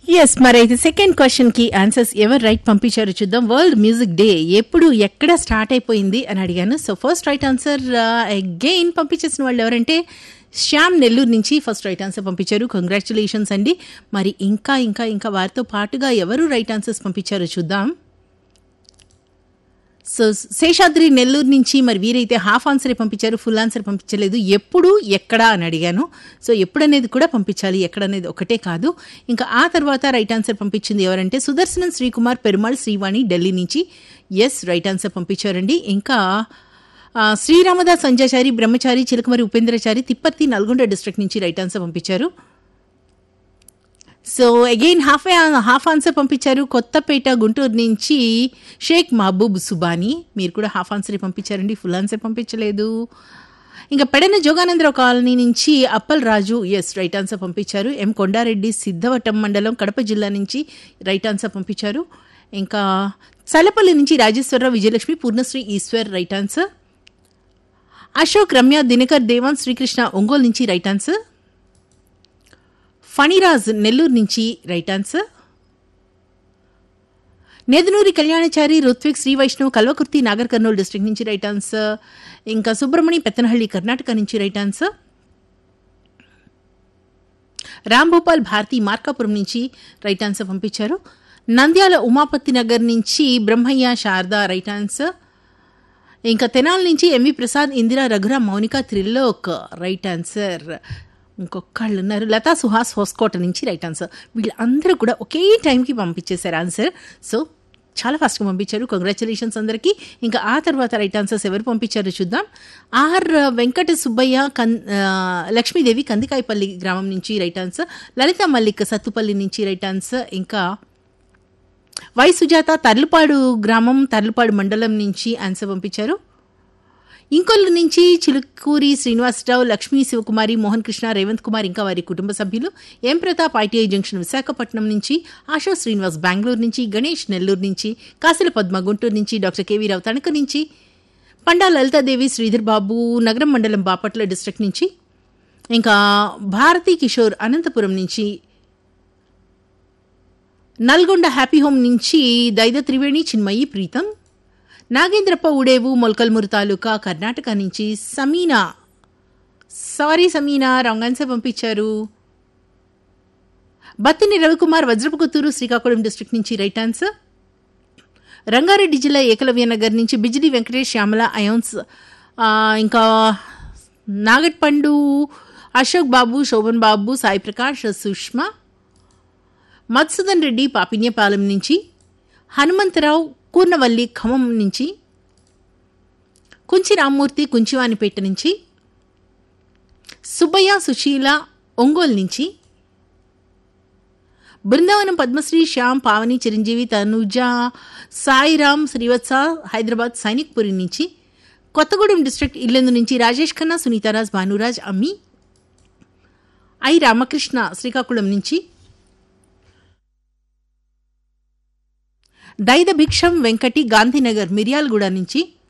yes మరైతే second question కి answers ఎవరు రైట్ పంపించారు చూద్దాం వరల్డ్ మ్యూజిక్ డే ఎప్పుడు ఎక్కడ స్టార్ట్ అయిపోయింది అని అడిగాను so first right answer again పంపించేసిన వాళ్ళు ఎవరంటే శ్యామ్ నెల్లూరు నుంచి ఫస్ట్ రైట్ ఆన్సర్ పంపించారు కంగ్రాచులేషన్స్ అండి మరి ఇంకా ఇంకా ఇంకా వారితో పాటుగా ఎవరు రైట్ ఆన్సర్స్ పంపించారో చూద్దాం సో శేషాద్రి నెల్లూరు నుంచి మరి వీరైతే హాఫ్ ఆన్సర్ పంపించారు ఫుల్ ఆన్సర్ పంపించలేదు ఎప్పుడు ఎక్కడ అని అడిగాను సో ఎప్పుడు అనేది కూడా పంపించాలి ఎక్కడ అనేది ఒకటే కాదు ఇంకా ఆ తర్వాత రైట్ ఆన్సర్ పంపించింది ఎవరంటే సుదర్శనం శ్రీకుమార్ పెరుమాళ్ శ్రీవాణి ఢిల్లీ నుంచి ఎస్ రైట్ ఆన్సర్ పంపించారండి ఇంకా ఆ, శ్రీరామదాస్ సంజాచారి బ్రహ్మచారి చిలకమరి ఉపేంద్రచారి తిప్పర్తి నల్గొండ డిస్ట్రిక్ట్ నుంచి రైట్ ఆన్సర్ పంపించారు so again half half answer పంపించారు కొత్తపేట గుంటూరు నుంచి షేక్ మహబూబ్ సుబానీ మీరు కూడా హాఫ్ ఆన్సర్ పంపించారండి ఫుల్ ఆన్సర్ పంపించలేదు ఇంకా పెడన జోగానందరావు కాలనీ నుంచి Appal Raju S right answer పంపించారు ఎం కొండారెడ్డి సిద్ధవటం మండలం కడప జిల్లా నుంచి రైట్ ఆన్సర్ పంపించారు ఇంకా చలపల్లి నుంచి రాజేశ్వరరావు విజయలక్ష్మి పూర్ణశ్రీ ఈశ్వర్ రైట్ ఆన్సర్ అశోక్ రమ్య దినకర్ దేవాన్ శ్రీకృష్ణ ఒంగోలు నుంచి రైట్ ఆన్సర్ ఫణిరాజ్ నెల్లూరు నుంచి right answer Nedunuri Kalyanachari Ruthvik Sri Vaishnav Kalwakurthy Nagar Kurnool district నుంచి రైట్ ఆన్సర్ ఇంకా సుబ్రహ్మణి పెత్తనహಳ್ಳಿ కర్ణాటక నుంచి రైట్ ఆన్సర్ రామ్ భూపాల్ భారతి మార్కాపురం నుంచి రైట్ ఆన్సర్ పంపించారు నంద్యాల ఉమాపతి నగర్ నుంచి బ్రహ్మయ్య శారద రైట్ ఆన్సర్ ఇంకా తెనాల నుంచి MV Prasad Indira Raghuram Mounika Trilok right answer ఇంకొకళ్ళు ఉన్నారు లతా సుహాస్ హోస్కోట నుంచి రైట్ ఆన్సర్ వీళ్ళందరూ కూడా ఒకే టైంకి పంపించేశారు ఆన్సర్ సో చాలా ఫాస్ట్గా పంపించారు కంగ్రాచులేషన్స్ అందరికీ ఇంకా ఆ తర్వాత రైట్ ఆన్సర్స్ ఎవరు పంపించారో చూద్దాం ఆర్ వెంకట సుబ్బయ్య కన్ ఆ, లక్ష్మీదేవి కందికాయపల్లి గ్రామం నుంచి రైట్ ఆన్సర్ లలిత మల్లిక్ సత్తుపల్లి నుంచి రైట్ ఆన్సర్ ఇంకా వై సుజాత తర్లుపాడు గ్రామం తర్లుపాడు మండలం నుంచి ఆన్సర్ పంపించారు ఇంకొల్లు నుంచి చిలుకూరి శ్రీనివాసరావు లక్ష్మీ శివకుమారి మోహన్ కృష్ణ రేవంత్ కుమార్ ఇంకా వారి కుటుంబ సభ్యులు M Pratap ITI junction Visakhapatnam నుంచి ఆశా శ్రీనివాస్ బెంగళూరు నుంచి గణేష్ నెల్లూరు నుంచి కాసిల పద్మ గుంటూరు నుంచి డాక్టర్ కేవీ రావు తణుకు నుంచి పండా లలితాదేవి శ్రీధర్ బాబు నగరం మండలం బాపట్ల డిస్ట్రిక్ట్ నుంచి ఇంకా భారతీ కిషోర్ అనంతపురం నుంచి నల్గొండ హ్యాపీ హోమ్ నుంచి దైద త్రివేణి చిన్మయి ప్రీతం నాగేంద్రప్ప ఉడేవు మొల్కల్మూరు తాలూకా కర్ణాటక నుంచి Sameena sorry Sameena wrong answer పంపించారు బత్తిని రవికుమార్ వజ్రపుకొత్తూరు శ్రీకాకుళం డిస్ట్రిక్ట్ నుంచి రైట్ ఆన్సర్ రంగారెడ్డి జిల్లా ఏకలవ్య నగర్ నుంచి బిజిలి వెంకటేష్ శ్యామల అయోన్స్ ఆ, ఇంకా నాగట్పండు అశోక్ బాబు శోభన్ బాబు సాయి ప్రకాష్ సుష్మా మత్సుదన్ రెడ్డి పాపిన్యపాలెం నుంచి హనుమంతరావు కూర్నవల్లి ఖమ్మం నుంచి కుంచి రామ్మూర్తి కుంచివానిపేట నుంచి సుబ్బయ్య సుశీల ఒంగోలు నుంచి బృందావనం పద్మశ్రీ శ్యామ్ పావని చిరంజీవి తనుజ సాయిరామ్ శ్రీవత్స హైదరాబాద్ సైనిక్పురి నుంచి కొత్తగూడెం డిస్ట్రిక్ట్ ఇల్లెందు నుంచి రాజేష్ ఖన్నా సునీతారాజ్ భానురాజ్ అమ్మి ఐ రామకృష్ణ శ్రీకాకుళం నుంచి దైద భిక్షం వెంకటి గాంధీనగర్ మిర్యాలగూడ నుంచి